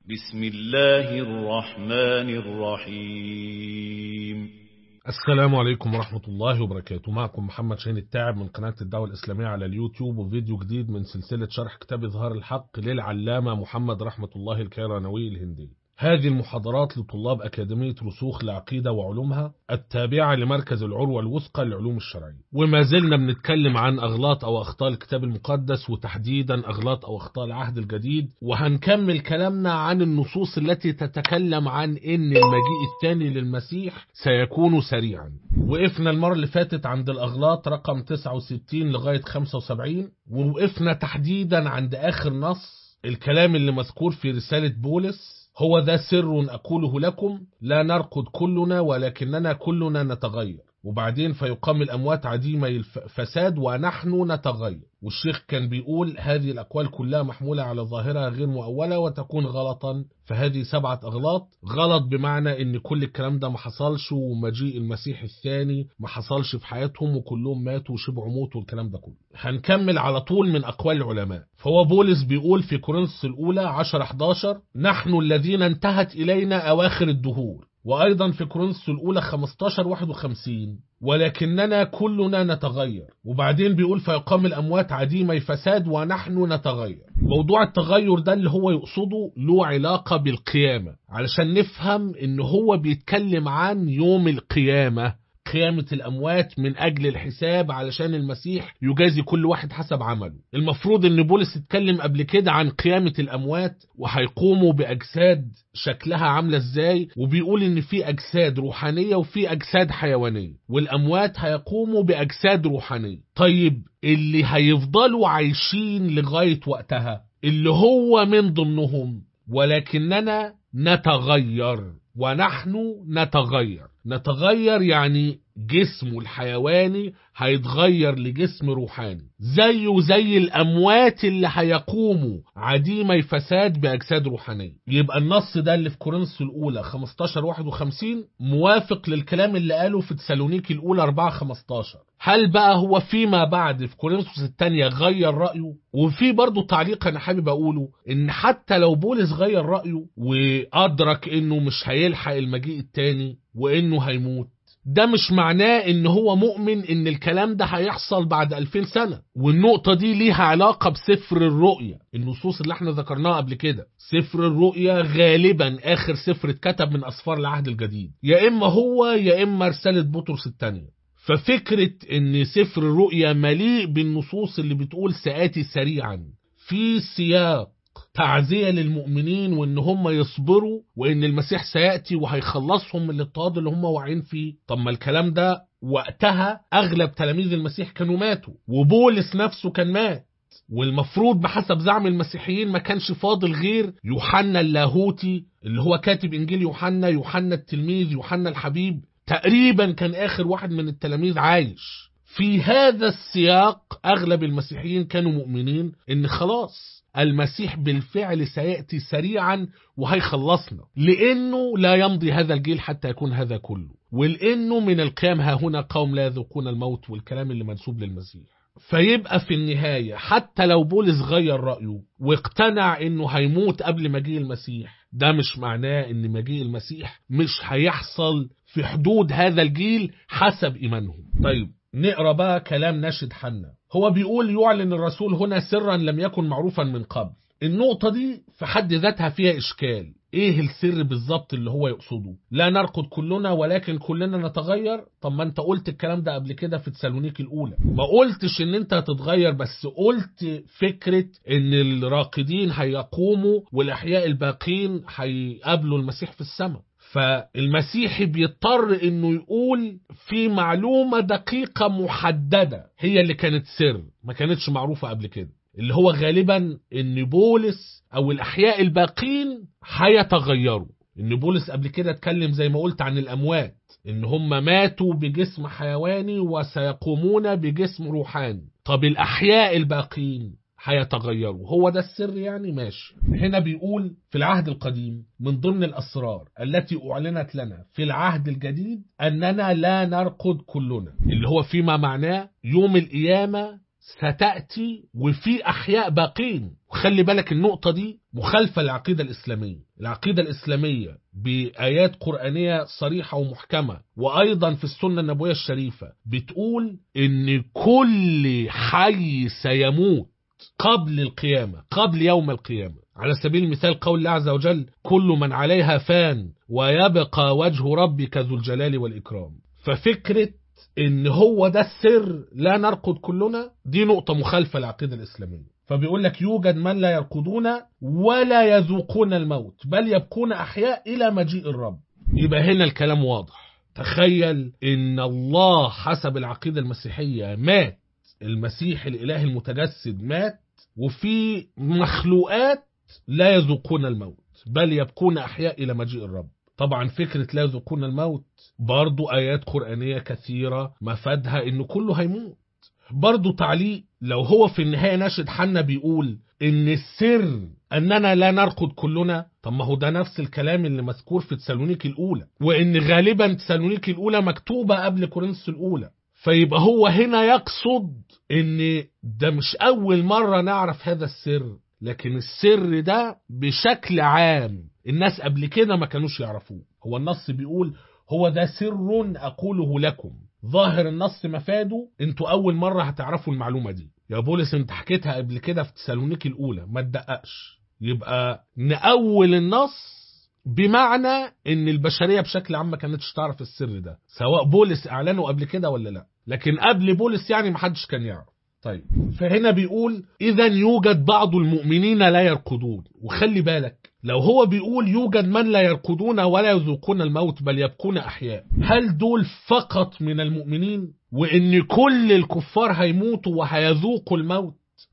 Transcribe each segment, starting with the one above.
بسم الله الرحمن الرحيم السلام عليكم ورحمة الله وبركاته معكم محمد شاهين التاعب من قناة الدعوة الإسلامية على اليوتيوب وفيديو جديد من سلسلة شرح كتاب إظهار الحق للعلامة محمد رحمة الله الكيرانوي الهندي هذه المحاضرات لطلاب أكاديمية رسوخ العقيدة وعلومها التابعة لمركز العروة الوثقى للعلوم الشرعية وما زلنا بنتكلم عن أغلاط أو أخطاء الكتاب المقدس وتحديدا أغلاط أو أخطاء العهد الجديد وهنكمل كلامنا عن النصوص التي تتكلم عن إن المجيء الثاني للمسيح سيكون سريعا وقفنا المرة اللي فاتت عند الأغلاط رقم 69 لغاية 75 ووقفنا تحديدا عند آخر نص الكلام اللي مذكور في رسالة بولس هو ذا سر أقوله لكم لا نرقد كلنا ولكننا كلنا نتغير وبعدين فيقام الأموات عديمي الفساد ونحن نتغير والشيخ كان بيقول هذه الأقوال كلها محمولة على ظاهرة غير مؤولة وتكون غلطا فهذه سبعة أغلاط غلط بمعنى ان كل الكلام ده ما حصلش ومجيء المسيح الثاني ما حصلش في حياتهم وكلهم ماتوا وشبعوا موت والكلام ده كله هنكمل على طول من أقوال العلماء فهو بولس بيقول في كورنثوس الأولى 10 11 نحن الذين انتهت إلينا أواخر الدهور وأيضا في كورنثوس الأولى 15 51 ولكننا كلنا نتغير وبعدين بيقول فيقام الأموات عديمي فساد ونحن نتغير موضوع التغير ده اللي هو يقصده له علاقة بالقيامة علشان نفهم ان هو بيتكلم عن يوم القيامة قيامة الأموات من أجل الحساب علشان المسيح يجازي كل واحد حسب عمله المفروض أن بولس اتكلم قبل كده عن قيامة الأموات وهيقوموا بأجساد شكلها عاملة ازاي وبيقول ان في أجساد روحانية وفي أجساد حيوانية والأموات هيقوموا بأجساد روحانية طيب اللي هيفضلوا عايشين لغاية وقتها اللي هو من ضمنهم ولكننا نتغير ونحن نتغير نتغير يعني جسمه الحيواني هيتغير لجسم روحاني زيه زي الأموات اللي هيقوموا عديمي فساد بأجساد روحانية يبقى النص ده اللي في كورنثوس الأولى 15 51 موافق للكلام اللي قاله في تسالونيكي الأولى 4 15 هل بقى هو فيما بعد في كورنثوس الثانية غير رأيه وفي برضه تعليق أنا حابب أقوله إن حتى لو بولس غير رأيه وأدرك إنه مش هيلحق المجيء الثاني وإنه هيموت ده مش معناه ان هو مؤمن ان الكلام ده هيحصل بعد 2000 سنة والنقطة دي ليها علاقة بسفر الرؤية النصوص اللي احنا ذكرناها قبل كده سفر الرؤية غالبا اخر سفر اتكتب من اسفار العهد الجديد يا اما هو يا اما رسالة بطرس الثانية ففكرة ان سفر الرؤية مليء بالنصوص اللي بتقول سآتي سريعا في سياق تعزية للمؤمنين وان هم يصبروا وان المسيح سيأتي وهيخلصهم من الاضطهاد اللي هم واقعين فيه طب ما الكلام ده وقتها اغلب تلاميذ المسيح كانوا ماتوا وبولس نفسه كان مات والمفروض بحسب زعم المسيحيين ما كانش فاضل غير يوحنا اللاهوتي اللي هو كاتب انجيل يوحنا يوحنا التلميذ يوحنا الحبيب تقريبا كان اخر واحد من التلاميذ عايش في هذا السياق اغلب المسيحيين كانوا مؤمنين ان خلاص المسيح بالفعل سيأتي سريعا وهيخلصنا لأنه لا يمضي هذا الجيل حتى يكون هذا كله ولأنه من القيام ها هنا قوم لا يذوقون الموت والكلام اللي منسوب للمسيح فيبقى في النهاية حتى لو بولس غير رأيه واقتنع انه هيموت قبل مجيء المسيح ده مش معناه ان مجيء المسيح مش هيحصل في حدود هذا الجيل حسب ايمانهم طيب نقرا بقى كلام ناشد حنا هو بيقول يعلن الرسول هنا سرا لم يكن معروفا من قبل النقطة دي في حد ذاتها فيها إشكال إيه السر بالظبط اللي هو يقصده لا نرقد كلنا ولكن كلنا نتغير طب ما أنت قلت الكلام ده قبل كده في تسالونيك الأولى ما قلتش إن أنت هتتغير بس قلت فكرة إن الراقدين هيقوموا والأحياء الباقين هيقابلوا المسيح في السماء فالمسيحي بيضطر انه يقول في معلومة دقيقة محددة هي اللي كانت سر ما كانتش معروفة قبل كده اللي هو غالبا ان بولس او الاحياء الباقين هيتغيروا ان بولس قبل كده اتكلم زي ما قلت عن الاموات ان هم ماتوا بجسم حيواني وسيقومون بجسم روحاني طب الاحياء الباقين هيتغيروا هو ده السر يعني ماشي هنا بيقول في العهد القديم من ضمن الأسرار التي أعلنت لنا في العهد الجديد أننا لا نرقد كلنا اللي هو فيما معناه يوم القيامة ستأتي وفي أحياء باقين وخلي بالك النقطة دي مخالفة للعقيدة الإسلامية العقيدة الإسلامية بآيات قرآنية صريحة ومحكمة وأيضا في السنة النبوية الشريفة بتقول إن كل حي سيموت قبل القيامة قبل يوم القيامة على سبيل المثال قول الله عز وجل كل من عليها فان ويبقى وجه ربك ذو الجلال والإكرام ففكرة ان هو ده السر لا نرقد كلنا دي نقطة مخالفة للعقيدة الإسلامية فبيقول لك يوجد من لا يرقدون ولا يذوقون الموت بل يبقون أحياء إلى مجيء الرب يبقى هنا الكلام واضح تخيل ان الله حسب العقيدة المسيحية مات المسيح الإله المتجسد مات وفي مخلوقات لا يذوقون الموت بل يبقون أحياء إلى مجيء الرب طبعا فكرة لا يذوقون الموت برضو آيات قرآنية كثيرة مفادها إن كله هيموت برضو تعليق لو هو في النهاية ناشد حنا بيقول إن السر أننا لا نرقد كلنا طب ما هو ده نفس الكلام اللي مذكور في تسالونيك الأولى وإن غالبا تسالونيك الأولى مكتوبة قبل كورنثوس الأولى فيبقى هو هنا يقصد ان ده مش اول مرة نعرف هذا السر لكن السر ده بشكل عام الناس قبل كده ما كانوش يعرفوه هو النص بيقول هو ده سر اقوله لكم ظاهر النص مفاده انتوا اول مرة هتعرفوا المعلومة دي يا بولس انت حكيتها قبل كده في تسالونيك الاولى ما تدققش يبقى نأول النص بمعنى ان البشريه بشكل عام ما كانتش تعرف السر ده سواء بولس اعلنه قبل كده ولا لا لكن قبل بولس يعني ما حدش كان يعرف طيب فهنا بيقول اذا يوجد بعض المؤمنين لا يرقدون وخلي بالك لو هو بيقول يوجد من لا يرقدون ولا يذوقون الموت بل يبقون احياء هل دول فقط من المؤمنين وان كل الكفار هيموتوا وهيذوقوا الموت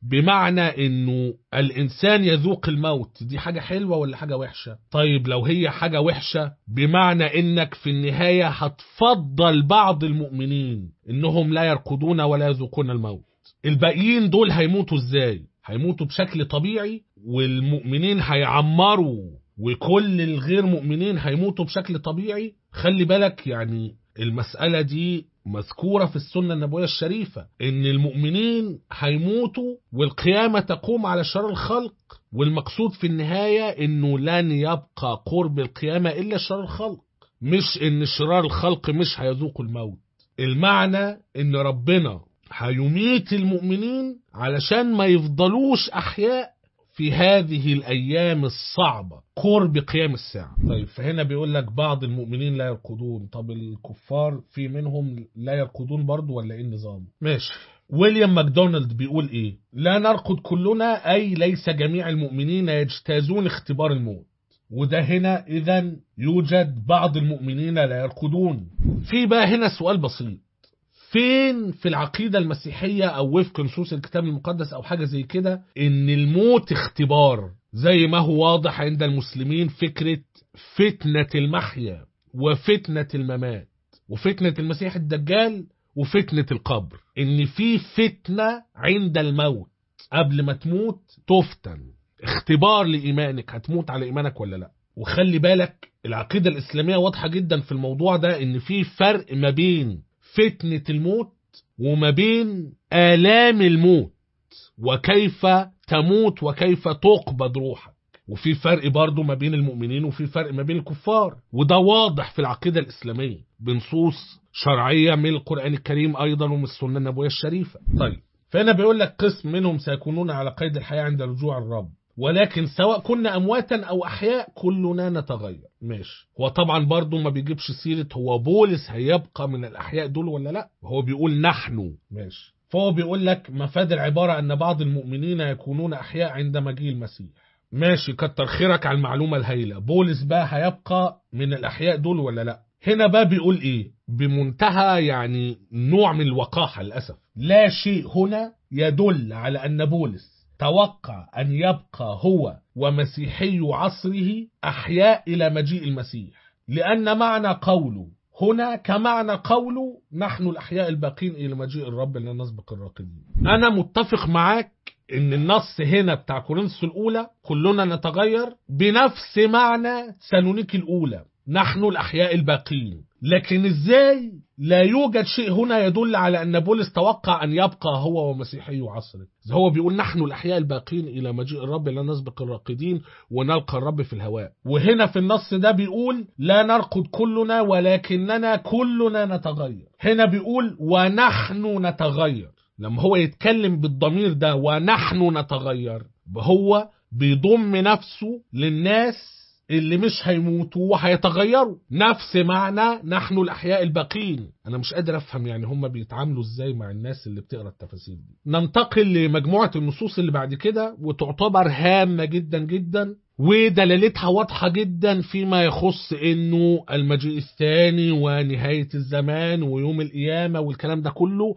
بمعنى انه الانسان يذوق الموت دي حاجة حلوة ولا حاجة وحشة طيب لو هي حاجة وحشة بمعنى انك في النهاية هتفضل بعض المؤمنين انهم لا يرقدون ولا يذوقون الموت الباقيين دول هيموتوا ازاي هيموتوا بشكل طبيعي والمؤمنين هيعمروا وكل الغير مؤمنين هيموتوا بشكل طبيعي خلي بالك يعني المسألة دي مذكورة في السنة النبوية الشريفة إن المؤمنين هيموتوا والقيامة تقوم على شر الخلق والمقصود في النهاية إنه لن يبقى قرب القيامة إلا شر الخلق مش إن شرار الخلق مش هيذوقوا الموت المعنى إن ربنا هيميت المؤمنين علشان ما يفضلوش أحياء في هذه الأيام الصعبة قرب قيام الساعة طيب فهنا بيقول لك بعض المؤمنين لا يرقدون طب الكفار في منهم لا يرقدون برضو ولا ايه النظام ماشي ويليام ماكدونالد بيقول ايه لا نرقد كلنا اي ليس جميع المؤمنين يجتازون اختبار الموت وده هنا اذا يوجد بعض المؤمنين لا يرقدون في بقى هنا سؤال بسيط فين في العقيدة المسيحية أو وفق نصوص الكتاب المقدس أو حاجة زي كده إن الموت اختبار زي ما هو واضح عند المسلمين فكرة فتنة المحيا وفتنة الممات وفتنة المسيح الدجال وفتنة القبر إن في فتنة عند الموت قبل ما تموت تفتن اختبار لإيمانك هتموت على إيمانك ولا لا وخلي بالك العقيدة الإسلامية واضحة جدا في الموضوع ده إن في فرق ما بين فتنة الموت وما بين آلام الموت وكيف تموت وكيف تقبض روحك وفي فرق برضه ما بين المؤمنين وفي فرق ما بين الكفار وده واضح في العقيدة الإسلامية بنصوص شرعية من القرآن الكريم أيضا ومن السنة النبوية الشريفة طيب فهنا بيقول لك قسم منهم سيكونون على قيد الحياة عند رجوع الرب ولكن سواء كنا أمواتا أو أحياء كلنا نتغير ماشي هو طبعا برضو ما بيجيبش سيرة هو بولس هيبقى من الأحياء دول ولا لا هو بيقول نحن ماشي فهو بيقول لك مفاد العبارة أن بعض المؤمنين يكونون أحياء عند مجيء المسيح ماشي كتر خيرك على المعلومة الهائلة بولس بقى هيبقى من الأحياء دول ولا لا هنا بقى بيقول إيه بمنتهى يعني نوع من الوقاحة للأسف لا شيء هنا يدل على أن بولس توقع أن يبقى هو ومسيحي عصره أحياء إلى مجيء المسيح لأن معنى قوله هنا كمعنى قوله نحن الأحياء الباقين إلى مجيء الرب لا نسبق الراقدين أنا متفق معاك ان النص هنا بتاع كورنثوس الاولى كلنا نتغير بنفس معنى سالونيك الاولى نحن الأحياء الباقين لكن إزاي لا يوجد شيء هنا يدل على أن بولس توقع أن يبقى هو ومسيحي عصره هو بيقول نحن الأحياء الباقين إلى مجيء الرب لا نسبق الراقدين ونلقى الرب في الهواء وهنا في النص ده بيقول لا نرقد كلنا ولكننا كلنا نتغير هنا بيقول ونحن نتغير لما هو يتكلم بالضمير ده ونحن نتغير هو بيضم نفسه للناس اللي مش هيموتوا وهيتغيروا نفس معنى نحن الأحياء الباقين أنا مش قادر أفهم يعني هم بيتعاملوا إزاي مع الناس اللي بتقرأ التفاسير دي ننتقل لمجموعة النصوص اللي بعد كده وتعتبر هامة جدا جدا ودلالتها واضحة جدا فيما يخص انه المجيء الثاني ونهاية الزمان ويوم القيامة والكلام ده كله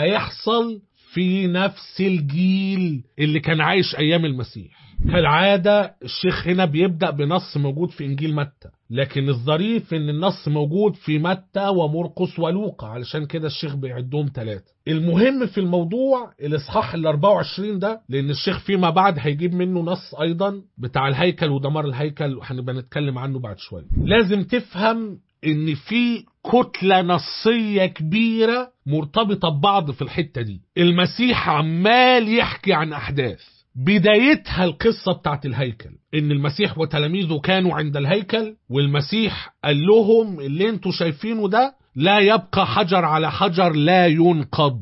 هيحصل في نفس الجيل اللي كان عايش ايام المسيح كالعادة الشيخ هنا بيبدأ بنص موجود في إنجيل متى لكن الظريف إن النص موجود في متى ومرقس ولوقا علشان كده الشيخ بيعدهم ثلاثة المهم في الموضوع الإصحاح ال 24 ده لأن الشيخ فيما بعد هيجيب منه نص أيضا بتاع الهيكل ودمار الهيكل وهنبقى نتكلم عنه بعد شوية لازم تفهم ان في كتلة نصية كبيرة مرتبطة ببعض في الحتة دي المسيح عمال يحكي عن أحداث بدايتها القصة بتاعت الهيكل ان المسيح وتلاميذه كانوا عند الهيكل والمسيح قال لهم اللي انتوا شايفينه ده لا يبقى حجر على حجر لا ينقض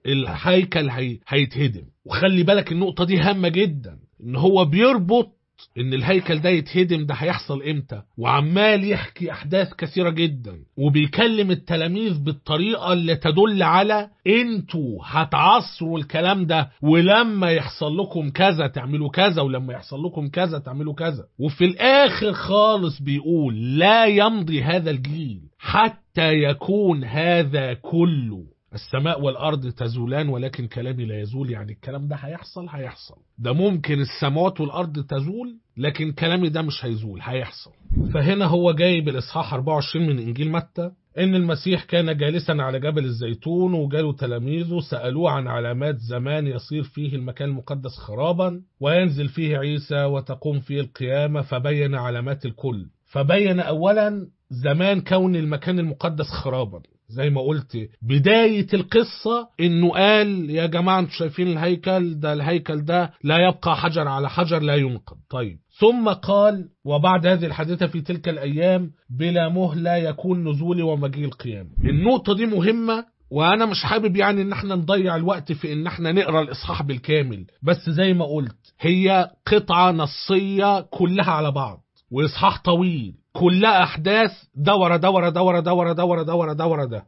الهيكل هي... هيتهدم وخلي بالك النقطة دي هامة جدا ان هو بيربط ان الهيكل ده يتهدم ده هيحصل امتى وعمال يحكي احداث كثيرة جدا وبيكلم التلاميذ بالطريقة اللي تدل على انتوا هتعصروا الكلام ده ولما يحصل لكم كذا تعملوا كذا ولما يحصل لكم كذا تعملوا كذا وفي الاخر خالص بيقول لا يمضي هذا الجيل حتى يكون هذا كله السماء والأرض تزولان ولكن كلامي لا يزول يعني الكلام ده هيحصل هيحصل ده ممكن السماوات والأرض تزول لكن كلامي ده مش هيزول هيحصل فهنا هو جايب الإصحاح 24 من إنجيل متى إن المسيح كان جالسا على جبل الزيتون وجاله تلاميذه سألوه عن علامات زمان يصير فيه المكان المقدس خرابا وينزل فيه عيسى وتقوم فيه القيامة فبين علامات الكل فبين أولا زمان كون المكان المقدس خرابا زي ما قلت بداية القصة انه قال يا جماعة انتوا شايفين الهيكل ده الهيكل ده لا يبقى حجر على حجر لا ينقض طيب ثم قال وبعد هذه الحادثة في تلك الأيام بلا مهلة يكون نزولي ومجيء القيامة النقطة دي مهمة وانا مش حابب يعني ان احنا نضيع الوقت في ان احنا نقرا الاصحاح بالكامل بس زي ما قلت هي قطعة نصية كلها على بعض واصحاح طويل كلها احداث دورة دورة دورة دورة دورة دورة دورة ده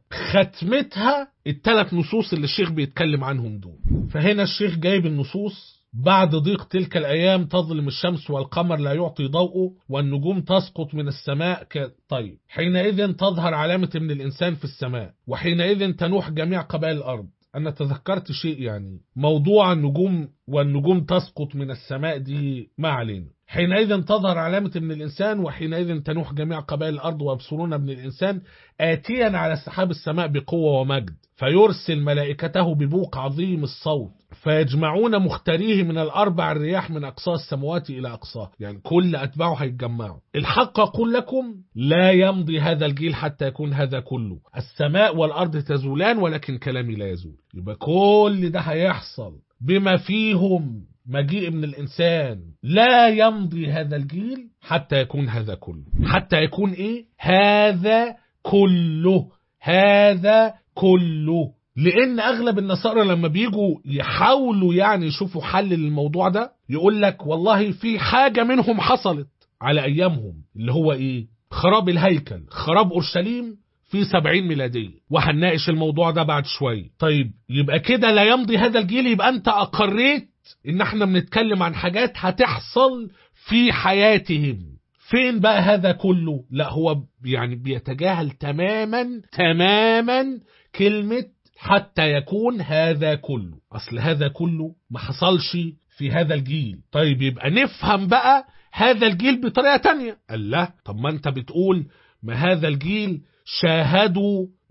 ختمتها الثلاث نصوص اللي الشيخ بيتكلم عنهم دول فهنا الشيخ جايب النصوص بعد ضيق تلك الأيام تظلم الشمس والقمر لا يعطي ضوءه والنجوم تسقط من السماء ك... طيب حينئذ تظهر علامة من الإنسان في السماء وحينئذ تنوح جميع قبائل الأرض أنا تذكرت شيء يعني موضوع النجوم والنجوم تسقط من السماء دي ما علينا حينئذ تظهر علامة من الإنسان وحينئذ تنوح جميع قبائل الأرض ويبصرون من الإنسان آتيا على سحاب السماء بقوة ومجد فيرسل ملائكته ببوق عظيم الصوت فيجمعون مختاريه من الأربع الرياح من أقصى السماوات إلى أقصاه يعني كل أتباعه هيتجمعوا الحق أقول لكم لا يمضي هذا الجيل حتى يكون هذا كله السماء والأرض تزولان ولكن كلامي لا يزول يبقى كل ده هيحصل بما فيهم مجيء من الإنسان لا يمضي هذا الجيل حتى يكون هذا كله حتى يكون إيه هذا كله هذا كله لأن أغلب النصارى لما بيجوا يحاولوا يعني يشوفوا حل للموضوع ده يقول لك والله في حاجة منهم حصلت على أيامهم اللي هو إيه خراب الهيكل خراب أورشليم في 70 ميلادية وهنناقش الموضوع ده بعد شوية طيب يبقى كده لا يمضي هذا الجيل يبقى أنت أقريت إن احنا بنتكلم عن حاجات هتحصل في حياتهم فين بقى هذا كله لا هو يعني بيتجاهل تماما تماما كلمة حتى يكون هذا كله أصل هذا كله ما حصلش في هذا الجيل طيب يبقى نفهم بقى هذا الجيل بطريقة تانية قال لا طب ما انت بتقول ما هذا الجيل شاهدوا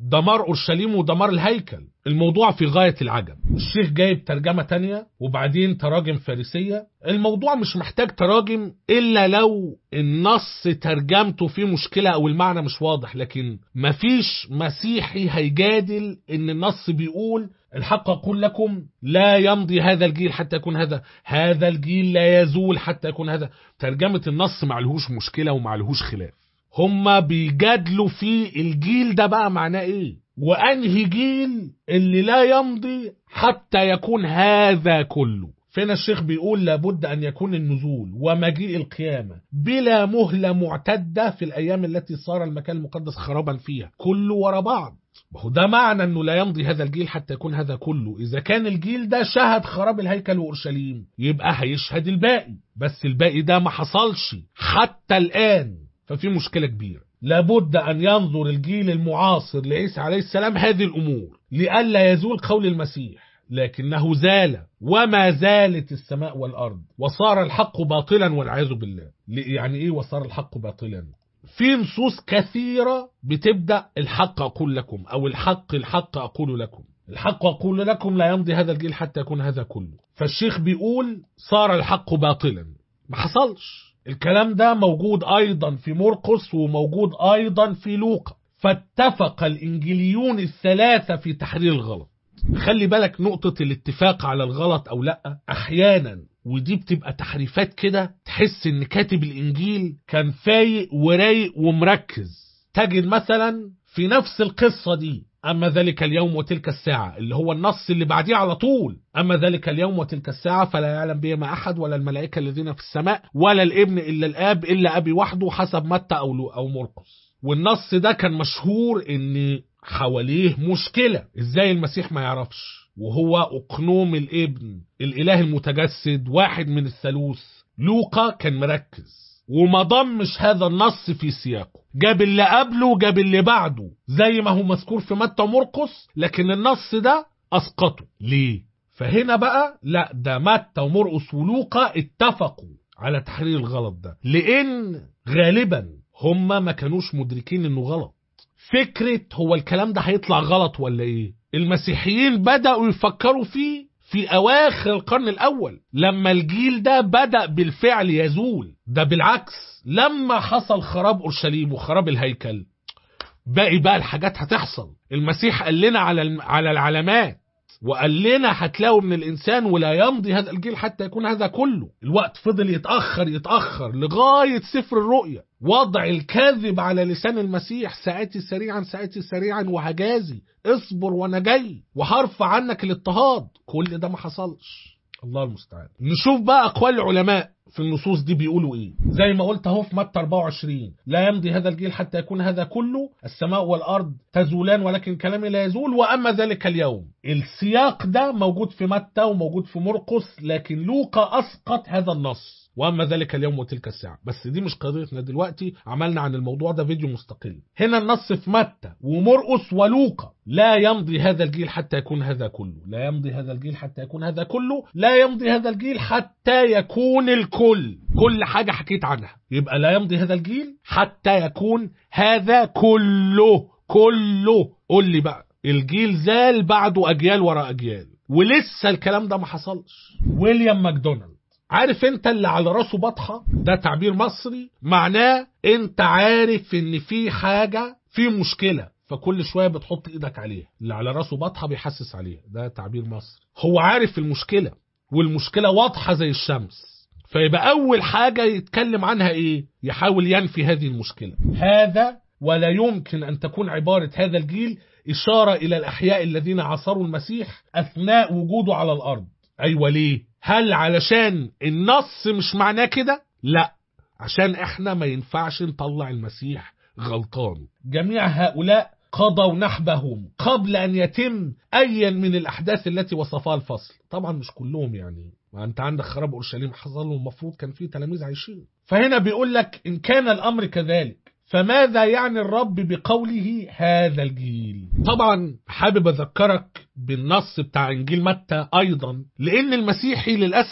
دمار اورشليم ودمار الهيكل الموضوع في غايه العجب الشيخ جايب ترجمه تانية وبعدين تراجم فارسيه الموضوع مش محتاج تراجم الا لو النص ترجمته فيه مشكله او المعنى مش واضح لكن مفيش مسيحي هيجادل ان النص بيقول الحق اقول لكم لا يمضي هذا الجيل حتى يكون هذا هذا الجيل لا يزول حتى يكون هذا ترجمه النص معلهوش مشكله ومعلهوش خلاف هما بيجادلوا في الجيل ده بقى معناه ايه وانهي جيل اللي لا يمضي حتى يكون هذا كله فين الشيخ بيقول لابد ان يكون النزول ومجيء القيامه بلا مهله معتده في الايام التي صار المكان المقدس خرابا فيها كله ورا بعض وهو ده معنى انه لا يمضي هذا الجيل حتى يكون هذا كله اذا كان الجيل ده شهد خراب الهيكل واورشليم يبقى هيشهد الباقي بس الباقي ده ما حصلش حتى الان ففي مشكله كبيره لابد ان ينظر الجيل المعاصر لعيسى عليه السلام هذه الامور لئلا يزول قول المسيح لكنه زال وما زالت السماء والارض وصار الحق باطلا والعياذ بالله يعني ايه وصار الحق باطلا في نصوص كثيرة بتبدأ الحق أقول لكم أو الحق الحق أقول لكم الحق أقول لكم لا يمضي هذا الجيل حتى يكون هذا كله فالشيخ بيقول صار الحق باطلا ما حصلش الكلام ده موجود أيضا في مرقس وموجود أيضا في لوقا فاتفق الإنجيليون الثلاثة في تحرير الغلط خلي بالك نقطة الاتفاق على الغلط أو لأ أحيانا ودي بتبقى تحريفات كده تحس ان كاتب الانجيل كان فايق ورايق ومركز تجد مثلا في نفس القصة دي أما ذلك اليوم وتلك الساعة اللي هو النص اللي بعديه على طول أما ذلك اليوم وتلك الساعة فلا يعلم بهما أحد ولا الملائكة الذين في السماء ولا الابن إلا الآب إلا أبي وحده حسب متى أو أو مرقس والنص ده كان مشهور إن حواليه مشكلة إزاي المسيح ما يعرفش وهو أقنوم الابن الإله المتجسد واحد من الثالوث لوقا كان مركز وما ضمش هذا النص في سياقه جاب اللي قبله وجاب اللي بعده زي ما هو مذكور في متى ومرقس لكن النص ده أسقطه ليه؟ فهنا بقى لا ده متى ومرقس ولوقا اتفقوا على تحرير الغلط ده لأن غالبا هما ما كانوش مدركين انه غلط فكرة هو الكلام ده هيطلع غلط ولا ايه المسيحيين بدأوا يفكروا فيه في أواخر القرن الأول لما الجيل ده بدأ بالفعل يزول ده بالعكس لما حصل خراب أورشليم وخراب الهيكل باقي بقى الحاجات هتحصل المسيح قال لنا على على العلامات وقال لنا هتلاقوا من الانسان ولا يمضي هذا الجيل حتى يكون هذا كله الوقت فضل يتاخر يتاخر لغايه سفر الرؤيا وضع الكاذب على لسان المسيح ساعتي سريعا ساعتي سريعا وهجازي اصبر وانا جاي وهرفع عنك الاضطهاد كل ده ما حصلش الله المستعان نشوف بقى اقوال العلماء في النصوص دي بيقولوا ايه زي ما قلت اهو في متى 24 لا يمضي هذا الجيل حتى يكون هذا كله السماء والارض تزولان ولكن كلامي لا يزول واما ذلك اليوم السياق ده موجود في متى وموجود في مرقس لكن لوقا اسقط هذا النص واما ذلك اليوم وتلك الساعه بس دي مش قضيتنا دلوقتي عملنا عن الموضوع ده فيديو مستقل هنا النص في متى ومرقس ولوقا لا يمضي هذا الجيل حتى يكون هذا كله لا يمضي هذا الجيل حتى يكون هذا كله لا يمضي هذا الجيل حتى يكون الكل كل حاجه حكيت عنها يبقى لا يمضي هذا الجيل حتى يكون هذا كله كله قول لي بقى الجيل زال بعده اجيال ورا اجيال ولسه الكلام ده ما حصلش ويليام ماكدونالد عارف انت اللي على راسه بطحة ده تعبير مصري معناه انت عارف ان في حاجة في مشكلة فكل شوية بتحط ايدك عليها اللي على راسه بطحة بيحسس عليها ده تعبير مصري هو عارف المشكلة والمشكلة واضحة زي الشمس فيبقى اول حاجة يتكلم عنها ايه يحاول ينفي هذه المشكلة هذا ولا يمكن ان تكون عبارة هذا الجيل اشارة الى الاحياء الذين عاصروا المسيح اثناء وجوده على الارض ايوه ليه هل علشان النص مش معناه كده لا عشان احنا ما ينفعش نطلع المسيح غلطان جميع هؤلاء قضوا نحبهم قبل ان يتم ايا من الاحداث التي وصفها الفصل طبعا مش كلهم يعني ما انت عندك خراب اورشليم حصل له المفروض كان فيه تلاميذ عايشين فهنا بيقول لك ان كان الامر كذلك فماذا يعني الرب بقوله هذا الجيل طبعا حابب اذكرك بالنص بتاع انجيل متى ايضا لان المسيحي للاسف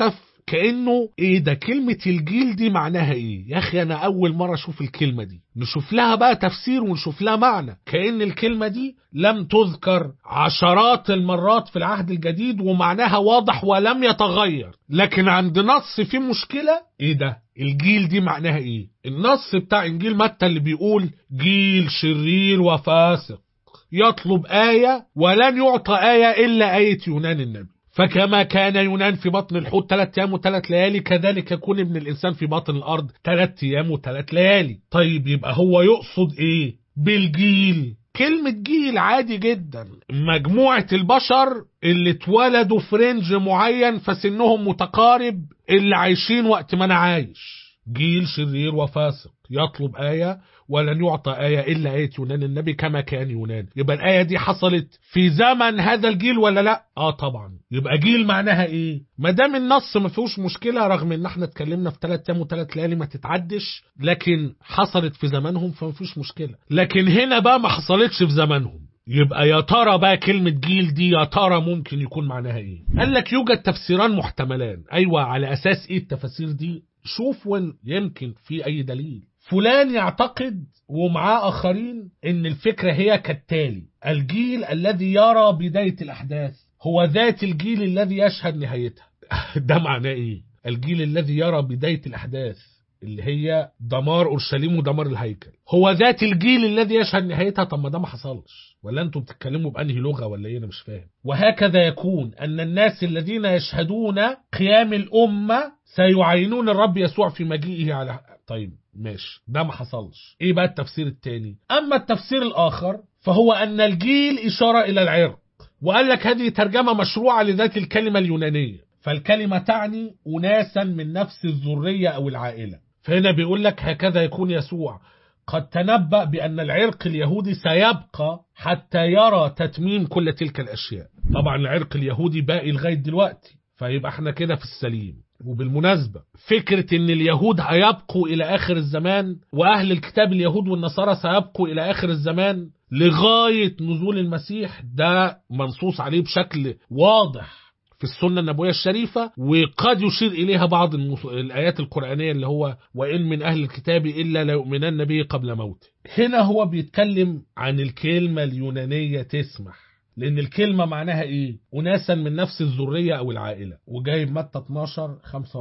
كأنه ايه ده كلمة الجيل دي معناها ايه يا اخي انا اول مرة اشوف الكلمة دي نشوف لها بقى تفسير ونشوف لها معنى كأن الكلمة دي لم تذكر عشرات المرات في العهد الجديد ومعناها واضح ولم يتغير لكن عند نص فيه مشكلة ايه ده الجيل دي معناها ايه النص بتاع انجيل متى اللي بيقول جيل شرير وفاسق يطلب آية ولن يعطى آية إلا آية يونان النبي فكما كان يونان في بطن الحوت ثلاث أيام وثلاث ليالي كذلك يكون ابن الإنسان في بطن الأرض ثلاث أيام وثلاث ليالي طيب يبقى هو يقصد إيه بالجيل كلمة جيل عادي جدا مجموعة البشر اللي اتولدوا في رينج معين فسنهم متقارب اللي عايشين وقت ما أنا عايش جيل شرير وفاسق يطلب آية ولن يعطى آية إلا آية يونان النبي كما كان يونان يبقى الآية دي حصلت في زمن هذا الجيل ولا لا آه طبعا يبقى جيل معناها إيه ما دام النص ما فيهوش مشكلة رغم إن احنا اتكلمنا في ثلاث أيام وثلاث ليالي ما تتعدش لكن حصلت في زمانهم فما فيش مشكلة لكن هنا بقى ما حصلتش في زمانهم يبقى يا ترى بقى كلمة جيل دي يا ترى ممكن يكون معناها ايه قال لك يوجد تفسيران محتملان ايوه على اساس ايه التفاسير دي شوف وين يمكن في اي دليل فلان يعتقد ومعاه اخرين ان الفكرة هي كالتالي الجيل الذي يرى بداية الاحداث هو ذات الجيل الذي يشهد نهايتها ده معناه ايه الجيل الذي يرى بداية الاحداث اللي هي دمار اورشليم ودمار الهيكل هو ذات الجيل الذي يشهد نهايتها طب ما ده ما حصلش ولا انتم بتتكلموا بانهي لغه ولا ايه انا مش فاهم وهكذا يكون ان الناس الذين يشهدون قيام الامه سيعينون الرب يسوع في مجيئه على طيب ماشي ده ما حصلش ايه بقى التفسير التاني اما التفسير الاخر فهو ان الجيل اشاره الى العرق وقال لك هذه ترجمه مشروعه لذات الكلمه اليونانيه فالكلمه تعني اناسا من نفس الذريه او العائله فهنا بيقول لك هكذا يكون يسوع قد تنبأ بأن العرق اليهودي سيبقى حتى يرى تتميم كل تلك الأشياء طبعا العرق اليهودي باقي لغاية دلوقتي فيبقى احنا كده في السليم وبالمناسبة فكرة ان اليهود هيبقوا الى اخر الزمان واهل الكتاب اليهود والنصارى سيبقوا الى اخر الزمان لغاية نزول المسيح ده منصوص عليه بشكل واضح في السنة النبوية الشريفة وقد يشير إليها بعض المس... الآيات القرآنية اللي هو وإن من أهل الكتاب إلا ليؤمنن به قبل موته هنا هو بيتكلم عن الكلمة اليونانية تسمح لأن الكلمة معناها إيه؟ أناسا من نفس الذرية أو العائلة وجايب متى 12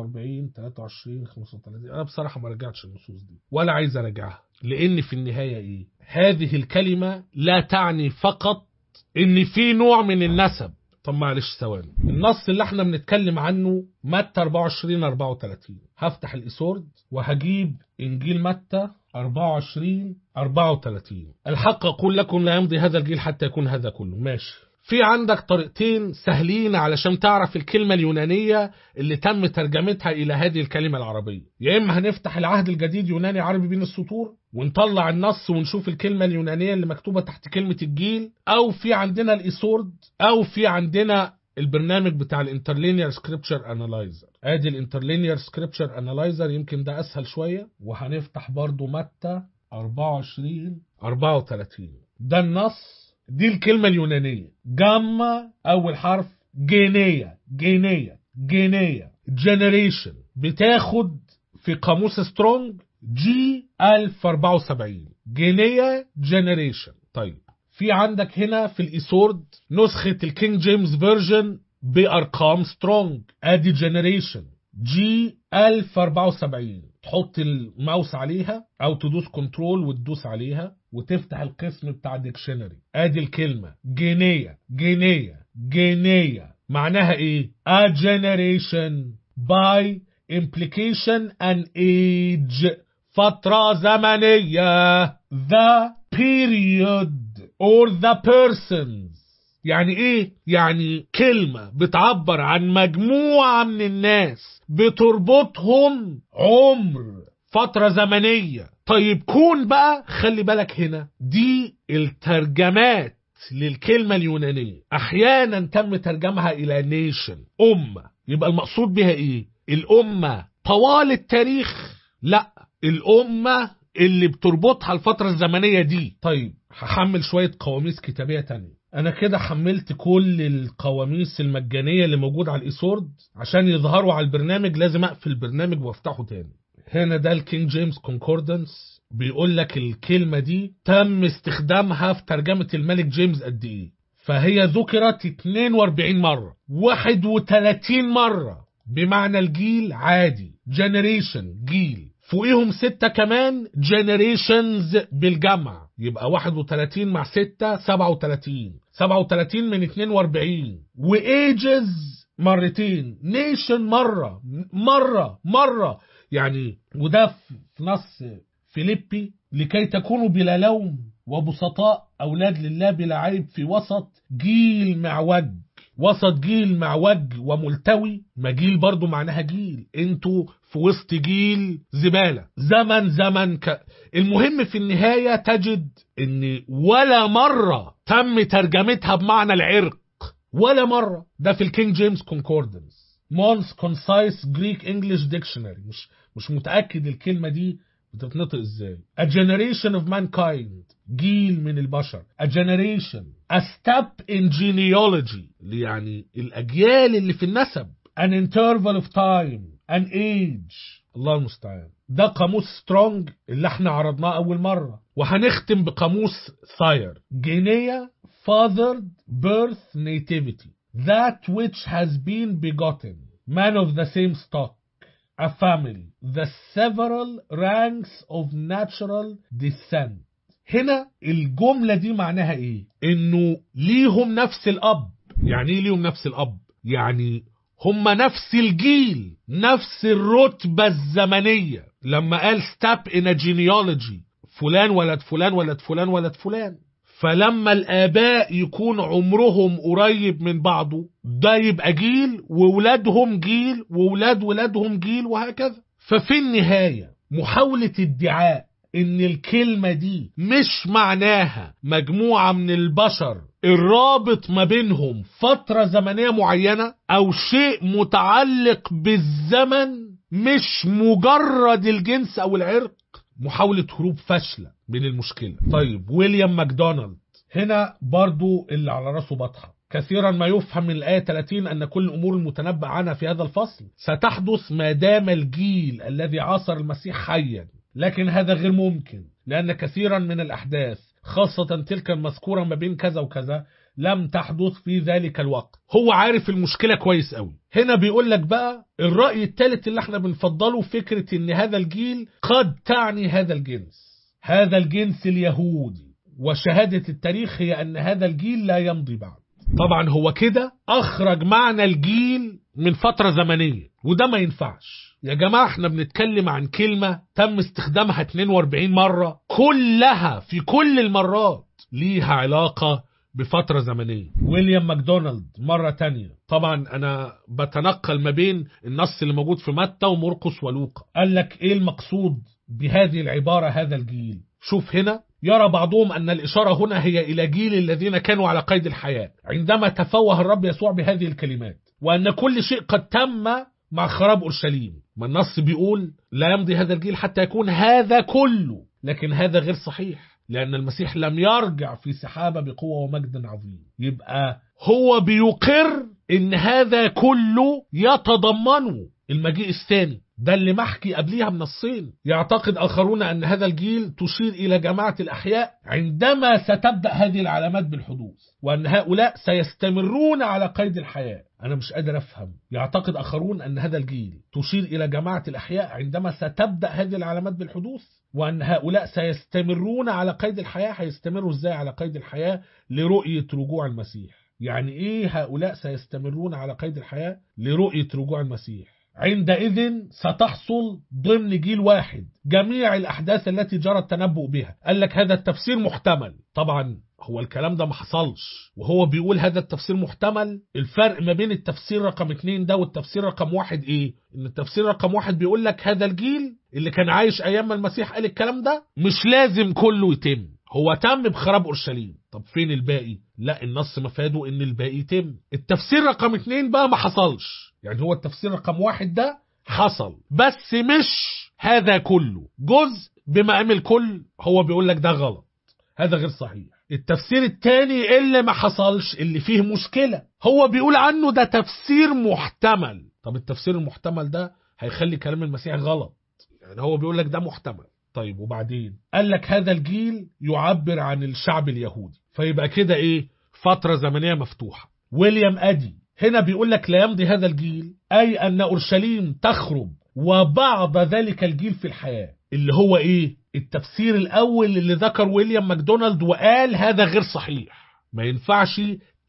45 23 35 أنا بصراحة ما رجعتش النصوص دي ولا عايز أرجعها لأن في النهاية إيه؟ هذه الكلمة لا تعني فقط إن في نوع من النسب طب معلش ثواني النص اللي احنا بنتكلم عنه متى 24 34 هفتح الإسورد وهجيب إنجيل متى 24 34 الحق أقول لكم لا يمضي هذا الجيل حتى يكون هذا كله ماشي في عندك طريقتين سهلين علشان تعرف الكلمة اليونانية اللي تم ترجمتها إلى هذه الكلمة العربية يا إما هنفتح العهد الجديد يوناني عربي بين السطور ونطلع النص ونشوف الكلمة اليونانية اللي مكتوبة تحت كلمة الجيل أو في عندنا الإيسورد أو في عندنا البرنامج بتاع الانترلينير سكريبتشر انالايزر ادي الانترلينير سكريبتشر انالايزر يمكن ده اسهل شويه وهنفتح برضو متى 24 34 ده النص دي الكلمة اليونانية جاما أول حرف جينية جينية جينية جنريشن بتاخد في قاموس سترونج جي 1074 جينية جنريشن طيب في عندك هنا في الإيسورد نسخة الكينج جيمس فيرجن بأرقام سترونج ادي جنريشن جي 1074 تحط الماوس عليها او تدوس كنترول وتدوس عليها وتفتح القسم بتاع ديكشنري ادي الكلمة جينية جينية جينية معناها ايه a generation by implication and age فترة زمنية the period or the persons يعني ايه يعني كلمة بتعبر عن مجموعة من الناس بتربطهم عمر فترة زمنية طيب كون بقى خلي بالك هنا دي الترجمات للكلمة اليونانية احيانا تم ترجمها الى نيشن امة يبقى المقصود بها ايه الامة طوال التاريخ لا الامة اللي بتربطها الفترة الزمنية دي طيب هحمل شوية قواميس كتابية تانية انا كده حملت كل القواميس المجانيه اللي موجوده على الايسورد عشان يظهروا على البرنامج لازم اقفل البرنامج وافتحه تاني هنا ده الكينج جيمس كونكوردنس بيقول لك الكلمه دي تم استخدامها في ترجمه الملك جيمس قد ايه فهي ذكرت 42 مره 31 مره بمعنى الجيل عادي جنريشن جيل فوقيهم ستة كمان جنريشنز بالجمع يبقى 31 مع 6 37 37 من 42 وايجز مرتين نيشن مرة مرة مرة يعني وده في نص فيليبي لكي تكونوا بلا لوم وبسطاء أولاد لله بلا عيب في وسط جيل معوج وسط جيل معوج وملتوي ما جيل برضو معناها جيل انتوا في وسط جيل زبالة زمن زمن ك... المهم في النهاية تجد ان ولا مرة تم ترجمتها بمعنى العرق ولا مرة ده في الكينج جيمس كونكوردنس مونس كونسايس جريك انجلش ديكشنري مش مش متأكد الكلمة دي بتتنطق ازاي a generation of mankind جيل من البشر a generation a step in genealogy اللي يعني الأجيال اللي في النسب an interval of time an age الله المستعان ده قاموس سترونج اللي احنا عرضناه أول مرة وهنختم بقاموس ثاير جينيا fathered birth nativity that which has been begotten man of the same stock a family the several ranks of natural descent هنا الجملة دي معناها ايه انه ليهم نفس الاب يعني ايه ليهم نفس الاب يعني هم نفس الجيل نفس الرتبة الزمنية لما قال step in a genealogy فلان ولد فلان ولد فلان ولد فلان فلما الآباء يكون عمرهم قريب من بعضه ده يبقى جيل وولادهم جيل وولاد ولادهم جيل وهكذا ففي النهاية محاولة ادعاء ان الكلمة دي مش معناها مجموعة من البشر الرابط ما بينهم فترة زمنية معينة او شيء متعلق بالزمن مش مجرد الجنس او العرق محاولة هروب فاشلة من المشكلة طيب ويليام ماكدونالد هنا برضو اللي على راسه بطحة كثيرا ما يفهم من الآية 30 أن كل الأمور المتنبأ عنها في هذا الفصل ستحدث ما دام الجيل الذي عاصر المسيح حيا لكن هذا غير ممكن لأن كثيرا من الأحداث خاصة تلك المذكورة ما بين كذا وكذا لم تحدث في ذلك الوقت هو عارف المشكلة كويس قوي هنا بيقول لك بقى الرأي الثالث اللي احنا بنفضله فكرة ان هذا الجيل قد تعني هذا الجنس هذا الجنس اليهودي وشهادة التاريخ هي ان هذا الجيل لا يمضي بعد طبعا هو كده اخرج معنى الجيل من فترة زمنية وده ما ينفعش يا جماعة احنا بنتكلم عن كلمة تم استخدامها 42 مرة كلها في كل المرات ليها علاقة بفترة زمنية ويليام ماكدونالد مرة تانية طبعا أنا بتنقل ما بين النص اللي موجود في متى ومرقس ولوقا قال لك إيه المقصود بهذه العبارة هذا الجيل شوف هنا يرى بعضهم أن الإشارة هنا هي إلى جيل الذين كانوا على قيد الحياة عندما تفوه الرب يسوع بهذه الكلمات وأن كل شيء قد تم مع خراب أورشليم ما النص بيقول لا يمضي هذا الجيل حتى يكون هذا كله لكن هذا غير صحيح لأن المسيح لم يرجع في سحابة بقوة ومجد عظيم يبقى هو بيقر إن هذا كله يتضمنه المجيء الثاني ده اللي محكي قبليها بنصين يعتقد آخرون أن هذا الجيل تشير إلى جماعة الأحياء عندما ستبدأ هذه العلامات بالحدوث وأن هؤلاء سيستمرون على قيد الحياة أنا مش قادر أفهم يعتقد آخرون أن هذا الجيل تشير إلى جماعة الأحياء عندما ستبدأ هذه العلامات بالحدوث وأن هؤلاء سيستمرون على قيد الحياة هيستمروا إزاي على قيد الحياة لرؤية رجوع المسيح يعني إيه هؤلاء سيستمرون على قيد الحياة لرؤية رجوع المسيح عندئذ ستحصل ضمن جيل واحد جميع الأحداث التي جرى التنبؤ بها قال لك هذا التفسير محتمل طبعا هو الكلام ده ما حصلش وهو بيقول هذا التفسير محتمل الفرق ما بين التفسير رقم اتنين ده والتفسير رقم واحد ايه ان التفسير رقم واحد بيقول لك هذا الجيل اللي كان عايش ايام ما المسيح قال الكلام ده مش لازم كله يتم هو تم بخراب اورشليم طب فين الباقي لا النص مفاده ان الباقي يتم التفسير رقم اتنين بقى ما حصلش يعني هو التفسير رقم واحد ده حصل بس مش هذا كله جزء بمقام الكل هو بيقول لك ده غلط هذا غير صحيح التفسير التاني اللي ما حصلش اللي فيه مشكلة هو بيقول عنه ده تفسير محتمل طب التفسير المحتمل ده هيخلي كلام المسيح غلط يعني هو بيقول لك ده محتمل طيب وبعدين قال لك هذا الجيل يعبر عن الشعب اليهودي فيبقى كده ايه فترة زمنية مفتوحة ويليام ادي هنا بيقول لك لا يمضي هذا الجيل اي ان اورشليم تخرب وبعض ذلك الجيل في الحياة اللي هو ايه التفسير الاول اللي ذكر ويليام ماكدونالد وقال هذا غير صحيح ما ينفعش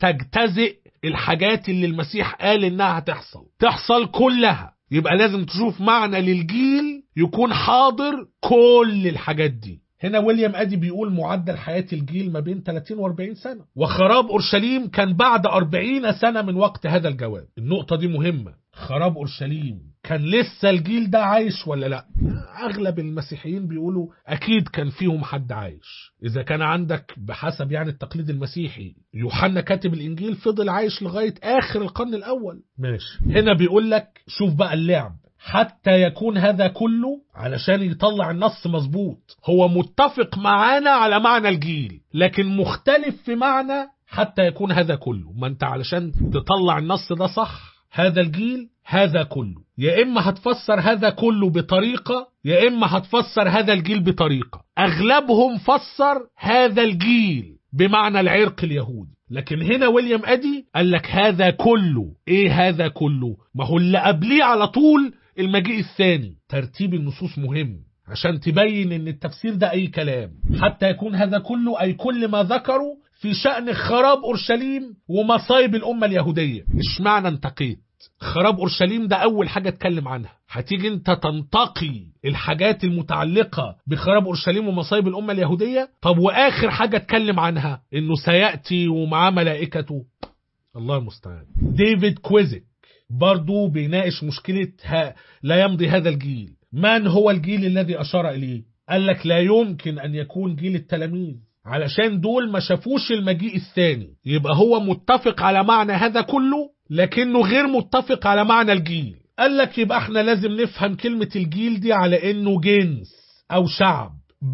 تجتزئ الحاجات اللي المسيح قال انها هتحصل تحصل كلها يبقى لازم تشوف معنى للجيل يكون حاضر كل الحاجات دي هنا ويليام ادي بيقول معدل حياة الجيل ما بين 30 و 40 سنة وخراب اورشليم كان بعد 40 سنة من وقت هذا الجواب النقطة دي مهمة خراب اورشليم كان لسه الجيل ده عايش ولا لا اغلب المسيحيين بيقولوا اكيد كان فيهم حد عايش اذا كان عندك بحسب يعني التقليد المسيحي يوحنا كاتب الانجيل فضل عايش لغايه اخر القرن الاول ماشي هنا بيقول لك شوف بقى اللعب حتى يكون هذا كله علشان يطلع النص مظبوط هو متفق معانا على معنى الجيل لكن مختلف في معنى حتى يكون هذا كله ما انت علشان تطلع النص ده صح هذا الجيل هذا كله يا إما هتفسر هذا كله بطريقة يا إما هتفسر هذا الجيل بطريقة أغلبهم فسر هذا الجيل بمعنى العرق اليهودي لكن هنا ويليام أدي قال لك هذا كله إيه هذا كله ما هو اللي قبليه على طول المجيء الثاني ترتيب النصوص مهم عشان تبين ان التفسير ده اي كلام حتى يكون هذا كله اي كل ما ذكروا في شأن خراب أورشليم ومصايب الأمة اليهودية اشمعنى انتقيت خراب أورشليم ده أول حاجة اتكلم عنها هتيجي انت تنتقي الحاجات المتعلقة بخراب أورشليم ومصايب الأمة اليهودية طب وآخر حاجة اتكلم عنها إنه سيأتي ومعاه ملائكته الله المستعان ديفيد كويزك برضو بيناقش مشكلة ها لا يمضي هذا الجيل من هو الجيل الذي أشار إليه قال لك لا يمكن أن يكون جيل التلاميذ علشان دول ما شافوش المجيء الثاني يبقى هو متفق على معنى هذا كله لكنه غير متفق على معنى الجيل قال لك يبقى احنا لازم نفهم كلمة الجيل دي على انه جنس او شعب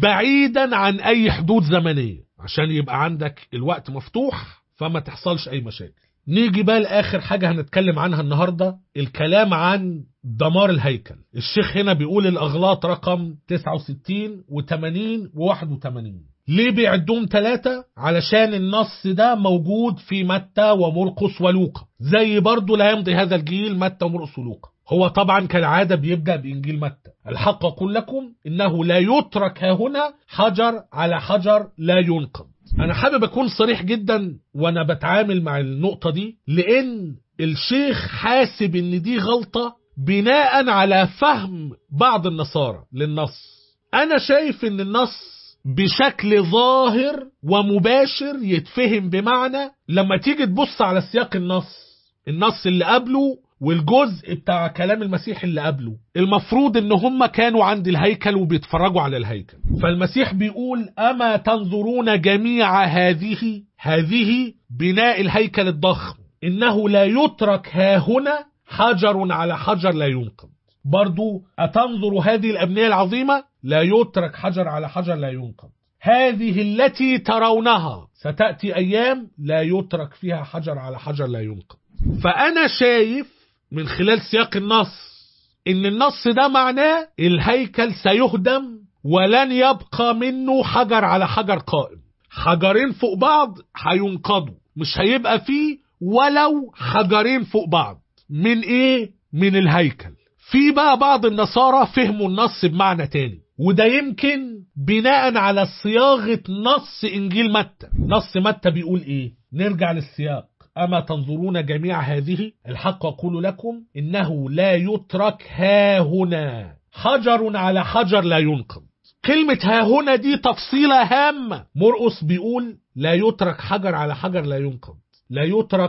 بعيدا عن اي حدود زمنية عشان يبقى عندك الوقت مفتوح فما تحصلش اي مشاكل نيجي بقى لاخر حاجة هنتكلم عنها النهاردة الكلام عن دمار الهيكل الشيخ هنا بيقول الاغلاط رقم 69 و80 و81 ليه بيعدهم ثلاثة؟ علشان النص ده موجود في متى ومرقس ولوقا زي برضه لا يمضي هذا الجيل متى ومرقس ولوقا هو طبعا كالعادة بيبدأ بإنجيل متى الحق أقول لكم إنه لا يترك ها هنا حجر على حجر لا ينقض أنا حابب أكون صريح جدا وأنا بتعامل مع النقطة دي لأن الشيخ حاسب إن دي غلطة بناء على فهم بعض النصارى للنص أنا شايف إن النص بشكل ظاهر ومباشر يتفهم بمعنى لما تيجي تبص على سياق النص النص اللي قبله والجزء بتاع كلام المسيح اللي قبله المفروض ان هم كانوا عند الهيكل وبيتفرجوا على الهيكل فالمسيح بيقول اما تنظرون جميع هذه هذه بناء الهيكل الضخم انه لا يترك ها هنا حجر على حجر لا ينقض برضو أتنظر هذه الأبنية العظيمة لا يترك حجر على حجر لا ينقض هذه التي ترونها ستأتي أيام لا يترك فيها حجر على حجر لا ينقض فأنا شايف من خلال سياق النص إن النص ده معناه الهيكل سيهدم ولن يبقى منه حجر على حجر قائم حجرين فوق بعض هينقضوا مش هيبقى فيه ولو حجرين فوق بعض من ايه من الهيكل في بقى بعض النصارى فهموا النص بمعنى تاني وده يمكن بناء على صياغة نص إنجيل متى نص متى بيقول إيه نرجع للسياق أما تنظرون جميع هذه الحق أقول لكم إنه لا يترك ها هنا حجر على حجر لا ينقض كلمة ها هنا دي تفصيلة هامة مرقس بيقول لا يترك حجر على حجر لا ينقض لا يترك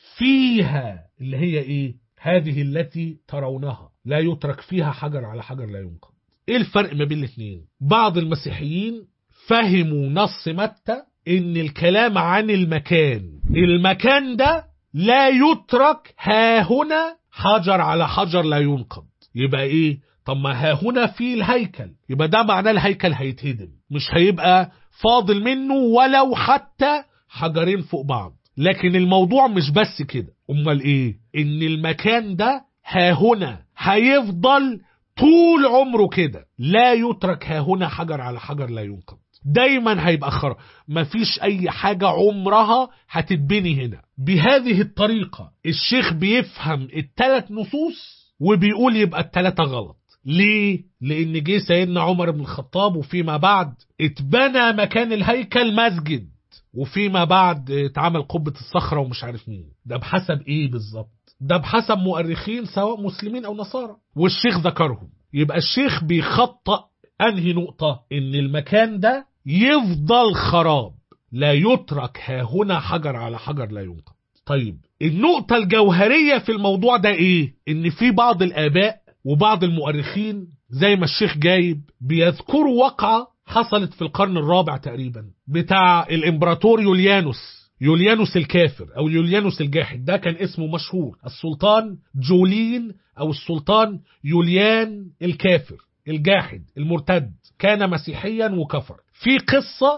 فيها اللي هي إيه هذه التي ترونها لا يترك فيها حجر على حجر لا ينقض ايه الفرق ما بين الاثنين بعض المسيحيين فهموا نص متى ان الكلام عن المكان المكان ده لا يترك ها هنا حجر على حجر لا ينقض يبقى ايه طب ما ها هنا في الهيكل يبقى ده معناه الهيكل هيتهدم مش هيبقى فاضل منه ولو حتى حجرين فوق بعض لكن الموضوع مش بس كده امال ايه ان المكان ده ها هنا هيفضل طول عمره كده لا يترك ها هنا حجر على حجر لا ينقض دايما هيبقى خرا مفيش اي حاجة عمرها هتتبني هنا بهذه الطريقة الشيخ بيفهم التلات نصوص وبيقول يبقى التلاتة غلط ليه؟ لأن جه سيدنا عمر بن الخطاب وفيما بعد اتبنى مكان الهيكل مسجد وفيما بعد اتعمل قبة الصخرة ومش عارف مين ده بحسب ايه بالظبط ده بحسب مؤرخين سواء مسلمين او نصارى والشيخ ذكرهم يبقى الشيخ بيخطأ انهي نقطة ان المكان ده يفضل خراب لا يترك ها هنا حجر على حجر لا ينقض طيب النقطة الجوهرية في الموضوع ده ايه ان في بعض الاباء وبعض المؤرخين زي ما الشيخ جايب بيذكروا واقعة حصلت في القرن الرابع تقريبا بتاع الامبراطور يوليانوس يوليانوس الكافر او يوليانوس الجاحد ده كان اسمه مشهور السلطان جولين او السلطان يوليان الكافر الجاحد المرتد كان مسيحيا وكفر في قصة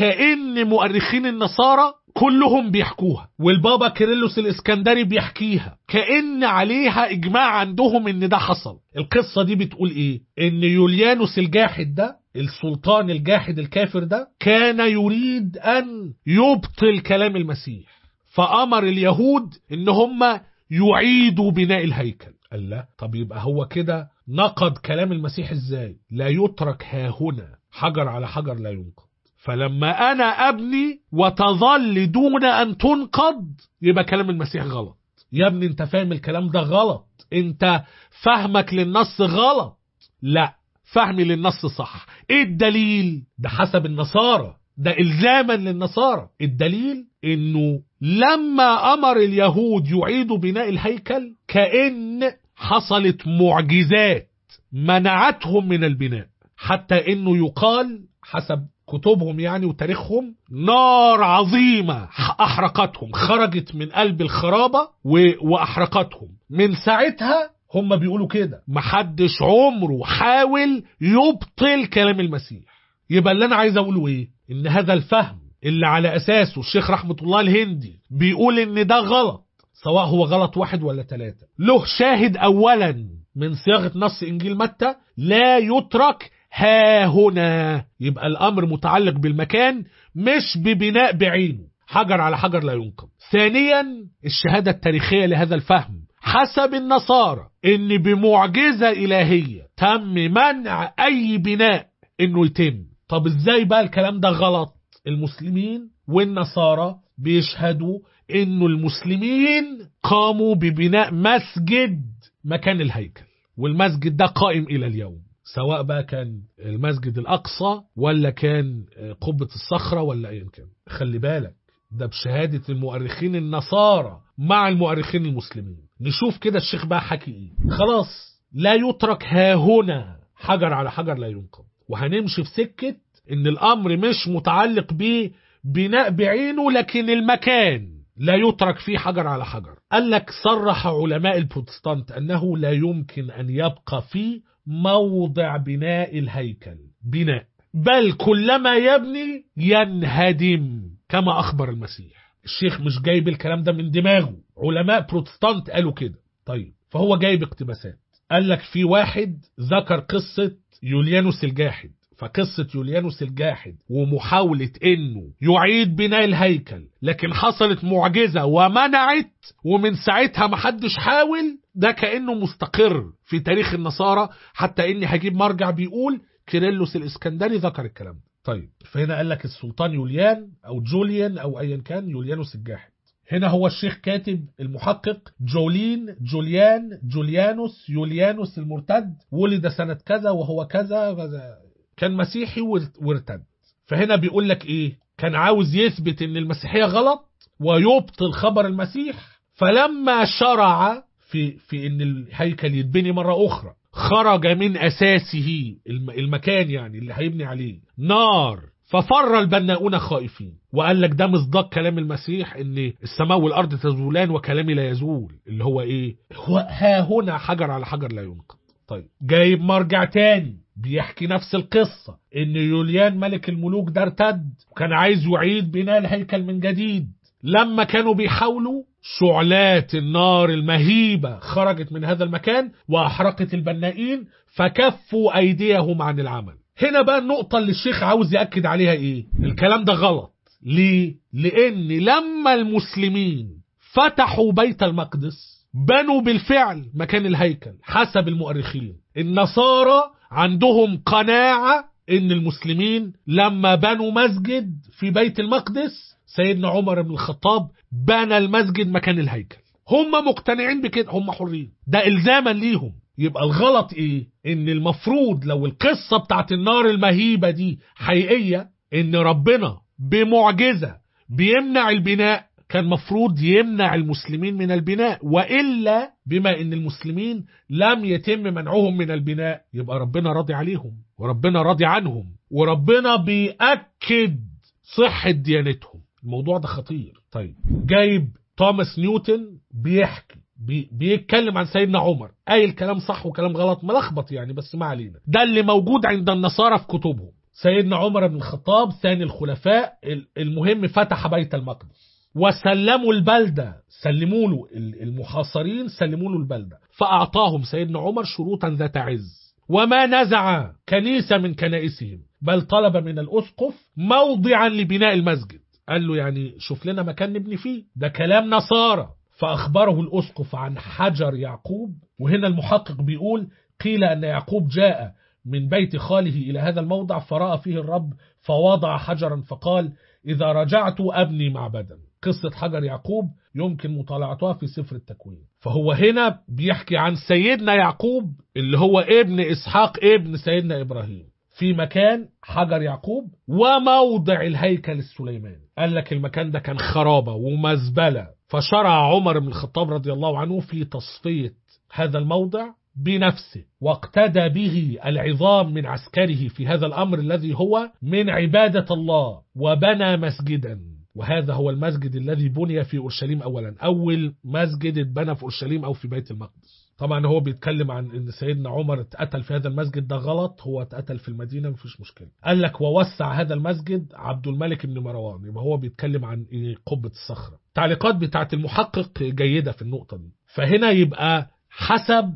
كأن مؤرخين النصارى كلهم بيحكوها والبابا كيرلس الاسكندري بيحكيها كأن عليها اجماع عندهم ان ده حصل القصة دي بتقول ايه ان يوليانوس الجاحد ده السلطان الجاحد الكافر ده كان يريد ان يبطل كلام المسيح فامر اليهود ان هم يعيدوا بناء الهيكل قال لا طب يبقى هو كده نقض كلام المسيح ازاي لا يترك ها هنا حجر على حجر لا ينقض فلما انا ابني وتظل دون ان تنقض يبقى كلام المسيح غلط يا ابني انت فاهم الكلام ده غلط انت فهمك للنص غلط لا فهمي للنص صح ايه الدليل ده حسب النصارى ده الزاما للنصارى الدليل انه لما امر اليهود يعيدوا بناء الهيكل كأن حصلت معجزات منعتهم من البناء حتى انه يقال حسب كتبهم يعني وتاريخهم نار عظيمة أحرقتهم خرجت من قلب الخرابة و... وأحرقتهم من ساعتها هم بيقولوا كده محدش عمره حاول يبطل كلام المسيح يبقى اللي أنا عايز أقوله إيه إن هذا الفهم اللي على أساسه الشيخ رحمة الله الهندي بيقول إن ده غلط سواء هو غلط واحد ولا ثلاثة له شاهد أولا من صياغة نص إنجيل متى لا يترك ها هنا يبقى الأمر متعلق بالمكان مش ببناء بعينه حجر على حجر لا ينقض ثانيا الشهادة التاريخية لهذا الفهم حسب النصارى ان بمعجزة إلهية تم منع أي بناء انه يتم طب ازاي بقى الكلام ده غلط المسلمين والنصارى بيشهدوا انه المسلمين قاموا ببناء مسجد مكان الهيكل والمسجد ده قائم الى اليوم سواء بقى كان المسجد الأقصى ولا كان قبة الصخرة ولا أيا كان خلي بالك ده بشهادة المؤرخين النصارى مع المؤرخين المسلمين نشوف كده الشيخ بقى حكي ايه خلاص لا يترك ها هنا حجر على حجر لا ينقض وهنمشي في سكة ان الامر مش متعلق ببناء بعينه لكن المكان لا يترك فيه حجر على حجر قال لك صرح علماء البروتستانت انه لا يمكن ان يبقى فيه موضع بناء الهيكل بناء بل كلما يبني ينهدم كما أخبر المسيح الشيخ مش جايب الكلام ده من دماغه علماء بروتستانت قالوا كده طيب فهو جايب اقتباسات قال لك في واحد ذكر قصة يوليانوس الجاحد فقصة يوليانوس الجاحد ومحاولة انه يعيد بناء الهيكل لكن حصلت معجزة ومنعت ومن ساعتها محدش حاول ده كأنه مستقر في تاريخ النصارى حتى اني هجيب مرجع بيقول كيرلس الاسكندري ذكر الكلام طيب فهنا قال لك السلطان يوليان او جوليان او ايا كان يوليانوس الجاحد هنا هو الشيخ كاتب المحقق جولين جوليان جوليانوس يوليانوس المرتد ولد سنة كذا وهو كذا, كذا كان مسيحي وارتد فهنا بيقول لك ايه كان عاوز يثبت ان المسيحية غلط ويبطل خبر المسيح فلما شرع في في ان الهيكل يتبني مرة اخرى خرج من اساسه المكان يعني اللي هيبني عليه نار ففر البناؤون خائفين وقال لك ده مصداق كلام المسيح ان السماء والارض تزولان وكلامي لا يزول اللي هو ايه هو ها هنا حجر على حجر لا ينقض طيب جايب مرجع تاني بيحكي نفس القصة ان يوليان ملك الملوك ده ارتد وكان عايز يعيد بناء الهيكل من جديد لما كانوا بيحاولوا شعلات النار المهيبة خرجت من هذا المكان وأحرقت البنائين فكفوا أيديهم عن العمل هنا بقى النقطة اللي الشيخ عاوز يأكد عليها إيه الكلام ده غلط ليه؟ لأن لما المسلمين فتحوا بيت المقدس بنوا بالفعل مكان الهيكل حسب المؤرخين النصارى عندهم قناعة ان المسلمين لما بنوا مسجد في بيت المقدس سيدنا عمر بن الخطاب بنى المسجد مكان الهيكل هم مقتنعين بكده هم حرين ده الزاما ليهم يبقى الغلط ايه ان المفروض لو القصة بتاعت النار المهيبة دي حقيقية ان ربنا بمعجزة بيمنع البناء كان مفروض يمنع المسلمين من البناء وإلا بما أن المسلمين لم يتم منعهم من البناء يبقى ربنا راضي عليهم وربنا راضي عنهم وربنا بيأكد صحة ديانتهم الموضوع ده خطير طيب جايب توماس نيوتن بيحكي بي بيتكلم عن سيدنا عمر اي الكلام صح وكلام غلط ملخبط يعني بس ما علينا ده اللي موجود عند النصارى في كتبهم سيدنا عمر بن الخطاب ثاني الخلفاء المهم فتح بيت المقدس وسلموا البلدة سلموا له المحاصرين سلموا له البلدة فأعطاهم سيدنا عمر شروطا ذات عز وما نزع كنيسة من كنائسهم بل طلب من الأسقف موضعا لبناء المسجد قال له يعني شوف لنا مكان نبني فيه ده كلام نصارى فأخبره الأسقف عن حجر يعقوب وهنا المحقق بيقول قيل أن يعقوب جاء من بيت خاله إلى هذا الموضع فرأى فيه الرب فوضع حجرا فقال إذا رجعت أبني معبدا قصة حجر يعقوب يمكن مطالعتها في سفر التكوين فهو هنا بيحكي عن سيدنا يعقوب اللي هو ابن إسحاق ابن سيدنا إبراهيم في مكان حجر يعقوب وموضع الهيكل السليماني قال لك المكان ده كان خرابة ومزبلة فشرع عمر بن الخطاب رضي الله عنه في تصفية هذا الموضع بنفسه واقتدى به العظام من عسكره في هذا الأمر الذي هو من عبادة الله وبنى مسجدا وهذا هو المسجد الذي بني في أورشليم أولا أول مسجد اتبنى في أورشليم أو في بيت المقدس طبعا هو بيتكلم عن ان سيدنا عمر اتقتل في هذا المسجد ده غلط هو اتقتل في المدينه مفيش مشكله قال لك ووسع هذا المسجد عبد الملك بن مروان يبقى هو بيتكلم عن ايه قبه الصخره التعليقات بتاعت المحقق جيده في النقطه دي فهنا يبقى حسب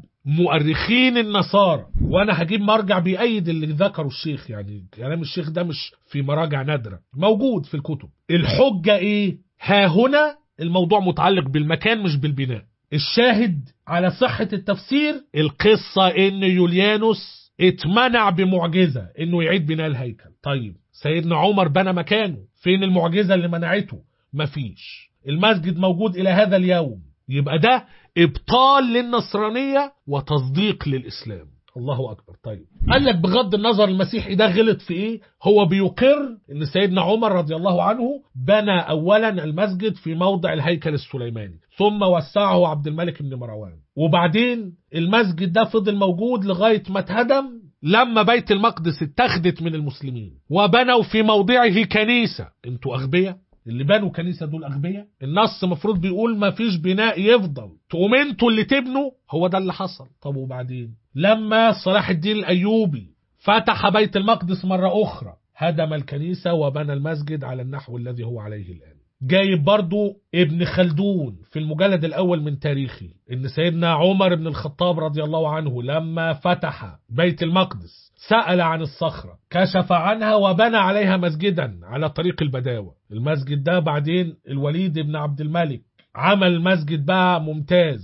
مؤرخين النصارى وانا هجيب مرجع بيأيد اللي ذكره الشيخ يعني كلام الشيخ ده مش في مراجع نادرة موجود في الكتب الحجة ايه ها هنا الموضوع متعلق بالمكان مش بالبناء الشاهد على صحة التفسير القصة ان يوليانوس اتمنع بمعجزة انه يعيد بناء الهيكل طيب سيدنا عمر بنى مكانه فين المعجزة اللي منعته مفيش المسجد موجود الى هذا اليوم يبقى ده ابطال للنصرانية وتصديق للإسلام الله أكبر طيب قال لك بغض النظر المسيحي ده غلط في إيه هو بيقر أن سيدنا عمر رضي الله عنه بنى أولا المسجد في موضع الهيكل السليماني ثم وسعه عبد الملك بن مروان وبعدين المسجد ده فضل موجود لغاية ما اتهدم لما بيت المقدس اتخذت من المسلمين وبنوا في موضعه كنيسة انتوا أغبياء اللي بنوا كنيسه دول اغبياء النص المفروض بيقول ما فيش بناء يفضل تقوم انتوا اللي تبنوا هو ده اللي حصل طب وبعدين لما صلاح الدين الايوبي فتح بيت المقدس مره اخرى هدم الكنيسه وبنى المسجد على النحو الذي هو عليه الان جايب برضو ابن خلدون في المجلد الأول من تاريخي إن سيدنا عمر بن الخطاب رضي الله عنه لما فتح بيت المقدس سأل عن الصخرة كشف عنها وبنى عليها مسجدا على طريق البداوة المسجد ده بعدين الوليد بن عبد الملك عمل مسجد بقى ممتاز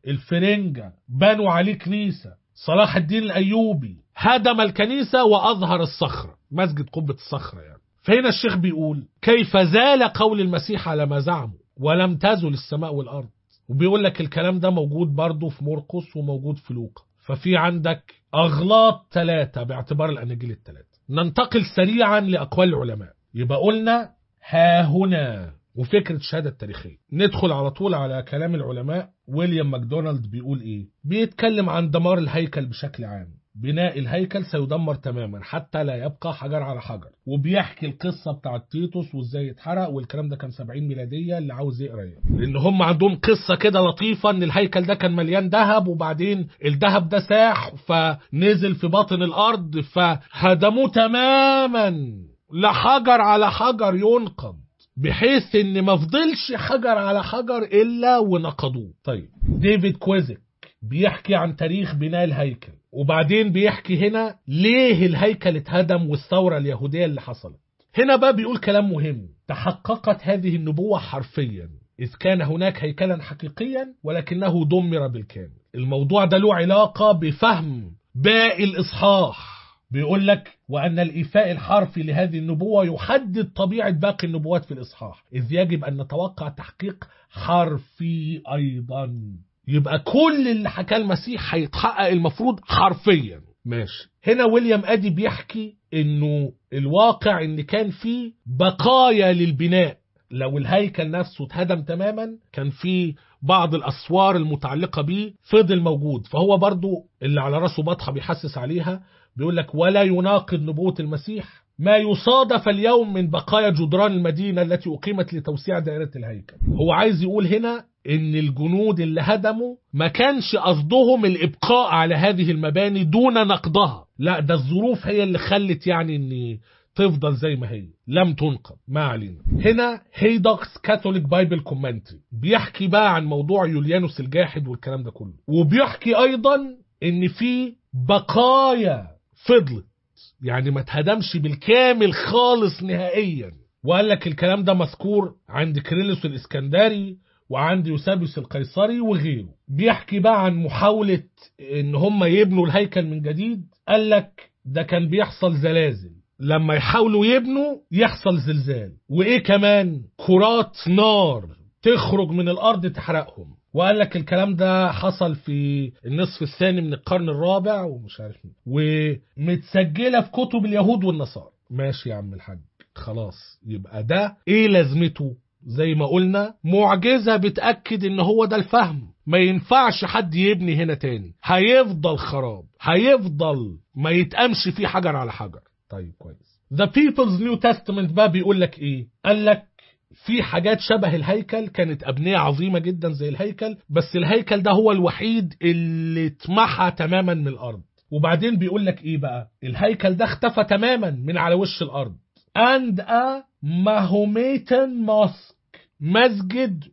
الفرنجة بنوا عليه كنيسة صلاح الدين الأيوبي هدم الكنيسة وأظهر الصخرة مسجد قبة الصخرة يعني فهنا الشيخ بيقول كيف زال قول المسيح على ما زعموا ولم تزل السماء والأرض وبيقول لك الكلام ده موجود برضه في مرقس وموجود في لوقا ففي عندك أغلاط ثلاثة باعتبار الأناجيل الثلاثة ننتقل سريعا لأقوال العلماء يبقى قلنا ها هنا وفكرة الشهادة التاريخية ندخل على طول على كلام العلماء ويليام ماكدونالد بيقول ايه بيتكلم عن دمار الهيكل بشكل عام بناء الهيكل سيدمر تماما حتى لا يبقى حجر على حجر وبيحكي القصة بتاعت تيتوس وازاي اتحرق والكلام ده كان 70 ميلادية اللي عاوز يقرا يعني. لان هم عندهم قصة كده لطيفة ان الهيكل ده كان مليان ذهب وبعدين الذهب ده ساح فنزل في باطن الارض فهدموه تماما لا حجر على حجر ينقض بحيث ان ما فضلش حجر على حجر الا ونقضوه طيب ديفيد كويزك بيحكي عن تاريخ بناء الهيكل وبعدين بيحكي هنا ليه الهيكل اتهدم والثورة اليهودية اللي حصلت هنا بقى بيقول كلام مهم تحققت هذه النبوة حرفيا إذ كان هناك هيكلا حقيقيا ولكنه دمر بالكامل الموضوع ده له علاقة بفهم باقي الإصحاح بيقول لك وأن الإيفاء الحرفي لهذه النبوة يحدد طبيعة باقي النبوات في الإصحاح إذ يجب أن نتوقع تحقيق حرفي أيضا يبقى كل اللي حكاه المسيح هيتحقق المفروض حرفيا ماشي هنا ويليام ادي بيحكي انه الواقع ان كان فيه بقايا للبناء لو الهيكل نفسه اتهدم تماما كان في بعض الاسوار المتعلقه بيه فضل موجود فهو برضو اللي على راسه بطحه بيحسس عليها بيقول لك ولا يناقض نبوه المسيح ما يصادف اليوم من بقايا جدران المدينة التي أقيمت لتوسيع دائرة الهيكل هو عايز يقول هنا ان الجنود اللي هدموا ما كانش قصدهم الابقاء على هذه المباني دون نقضها لا ده الظروف هي اللي خلت يعني ان تفضل زي ما هي لم تنقض ما علينا هنا هيدوكس كاثوليك بايبل كومنتري بيحكي بقى عن موضوع يوليانوس الجاحد والكلام ده كله وبيحكي ايضا ان في بقايا فضلت يعني ما اتهدمش بالكامل خالص نهائيا وقال لك الكلام ده مذكور عند كريلوس الاسكندري وعند يوسابيوس القيصري وغيره بيحكي بقى عن محاولة ان هم يبنوا الهيكل من جديد قال لك ده كان بيحصل زلازل لما يحاولوا يبنوا يحصل زلزال وايه كمان كرات نار تخرج من الارض تحرقهم وقال لك الكلام ده حصل في النصف الثاني من القرن الرابع ومش عارف مين ومتسجله في كتب اليهود والنصارى ماشي يا عم الحاج خلاص يبقى ده ايه لازمته زي ما قلنا معجزة بتأكد ان هو ده الفهم ما ينفعش حد يبني هنا تاني هيفضل خراب هيفضل ما يتقامش فيه حجر على حجر طيب كويس The People's New Testament بقى بيقول لك ايه قال لك في حاجات شبه الهيكل كانت أبنية عظيمة جدا زي الهيكل بس الهيكل ده هو الوحيد اللي اتمحى تماما من الأرض وبعدين بيقول لك ايه بقى الهيكل ده اختفى تماما من على وش الأرض and a Mahometan mosque مسجد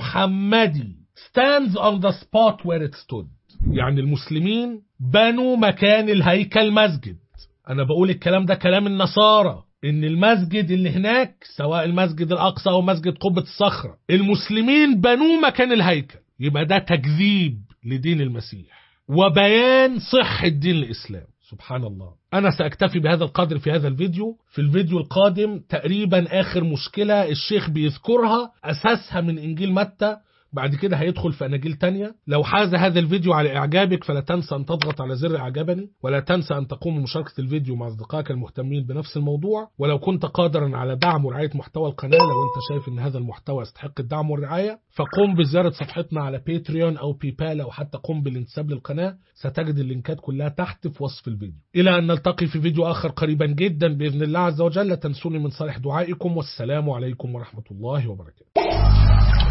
محمدي stands on the spot where it stood يعني المسلمين بنوا مكان الهيكل مسجد أنا بقول الكلام ده كلام النصارى إن المسجد اللي هناك سواء المسجد الأقصى أو مسجد قبة الصخرة المسلمين بنوا مكان الهيكل يبقى ده تكذيب لدين المسيح وبيان صحة دين الإسلام سبحان الله أنا سأكتفي بهذا القدر في هذا الفيديو في الفيديو القادم تقريبا آخر مشكلة الشيخ بيذكرها أساسها من إنجيل متى بعد كده هيدخل في أناجيل تانية لو حاز هذا الفيديو على إعجابك فلا تنسى أن تضغط على زر إعجابني ولا تنسى أن تقوم بمشاركة الفيديو مع أصدقائك المهتمين بنفس الموضوع ولو كنت قادرا على دعم ورعاية محتوى القناة لو أنت شايف أن هذا المحتوى يستحق الدعم والرعاية فقم بزيارة صفحتنا على باتريون أو بيبال أو حتى قم بالانتساب للقناة ستجد اللينكات كلها تحت في وصف الفيديو إلى أن نلتقي في فيديو آخر قريبا جدا بإذن الله عز وجل لا تنسوني من صالح دعائكم والسلام عليكم ورحمة الله وبركاته